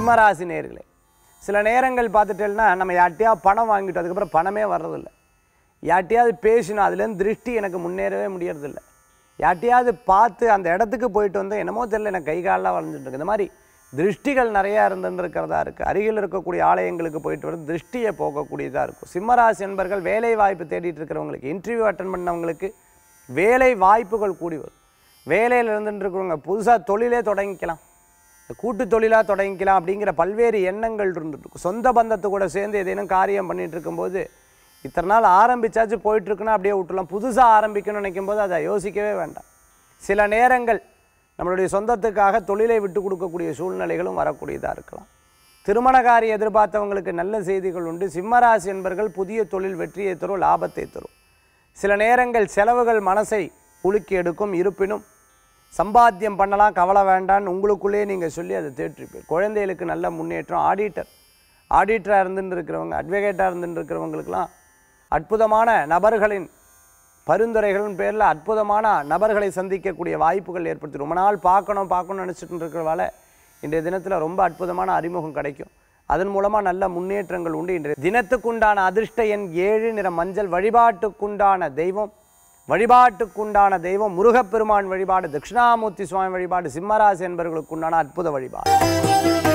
சிம்மராசி நேர்களே சில நேரங்கள் பார்த்துட்டேன்னா நம்ம யார்ட்டையா பணம் வாங்கிட்டோம் அதுக்கப்புறம் பணமே வர்றதில்ல யார்ட்டையாவது பேசினோம் அதுலேருந்து திருஷ்டி எனக்கு முன்னேறவே முடியறதில்ல யார்ட்டையாவது பார்த்து அந்த இடத்துக்கு போயிட்டு வந்தேன் என்னமோ தெரியல எனக்கு கை காலெலாம் வளைஞ்சிட்டு இருக்கு இந்த மாதிரி திருஷ்டிகள் நிறையா இருந்துன்னு இருக்கிறதா இருக்குது அருகில் இருக்கக்கூடிய ஆலயங்களுக்கு போயிட்டு வந்து திருஷ்டியை போகக்கூடியதாக இருக்கும் சிம்மராசி என்பர்கள் வேலை வாய்ப்பு தேடிட்டு இருக்கிறவங்களுக்கு இன்டர்வியூ அட்டன் பண்ணவங்களுக்கு வேலை வாய்ப்புகள் கூடி வரும் வேலையில் இருந்துட்டு இருக்கிறவங்க புதுசாக தொழிலே தொடங்கிக்கலாம் இந்த கூட்டு தொழிலாக தொடங்கிக்கலாம் அப்படிங்கிற பல்வேறு எண்ணங்கள் இருந்துட்டு இருக்கும் சொந்த பந்தத்து கூட சேர்ந்து ஏதேனும் காரியம் பண்ணிட்டு இருக்கும்போது இத்தனை நாள் ஆரம்பிச்சாச்சு போயிட்டு இருக்குன்னா அப்படியே விட்டுலாம் புதுசாக ஆரம்பிக்கணும்னு நினைக்கும் போது அதை யோசிக்கவே வேண்டாம் சில நேரங்கள் நம்மளுடைய சொந்தத்துக்காக தொழிலை விட்டு கொடுக்கக்கூடிய சூழ்நிலைகளும் வரக்கூடியதாக இருக்கலாம் திருமண காரியம் எதிர்பார்த்தவங்களுக்கு நல்ல செய்திகள் உண்டு சிம்மராசி என்பர்கள் புதிய தொழில் வெற்றியை தரும் லாபத்தை தரும் சில நேரங்கள் செலவுகள் மனசை உலுக்கி எடுக்கும் இருப்பினும் சம்பாத்தியம் பண்ணலாம் கவலை வேண்டான்னு உங்களுக்குள்ளேயே நீங்கள் சொல்லி அதை தேற்றிப்பீர் குழந்தைகளுக்கு நல்ல முன்னேற்றம் ஆடிட்டர் ஆடிட்டராக இருந்துட்டு இருக்கிறவங்க அட்வொகேட்டாக இருந்துட்டு இருக்கிறவங்களுக்கெல்லாம் அற்புதமான நபர்களின் பரிந்துரைகளின் பேரில் அற்புதமான நபர்களை சந்திக்கக்கூடிய வாய்ப்புகள் ஏற்படுத்தி ரொம்ப நாள் பார்க்கணும் பார்க்கணும்னு நினச்சிட்டு இருக்கிறவால இன்றைய தினத்தில் ரொம்ப அற்புதமான அறிமுகம் கிடைக்கும் அதன் மூலமாக நல்ல முன்னேற்றங்கள் உண்டு இன்றைய தினத்துக்குண்டான அதிர்ஷ்ட எண் ஏழு நிற மஞ்சள் வழிபாட்டுக்குண்டான தெய்வம் வழிபாட்டுக்குண்டான தெய்வம் முருகப்பெருமான் வழிபாடு தட்சிணாமூர்த்தி சுவாமி வழிபாடு சிம்மராசி என்பவர்களுக்குண்டான அற்புத வழிபாடு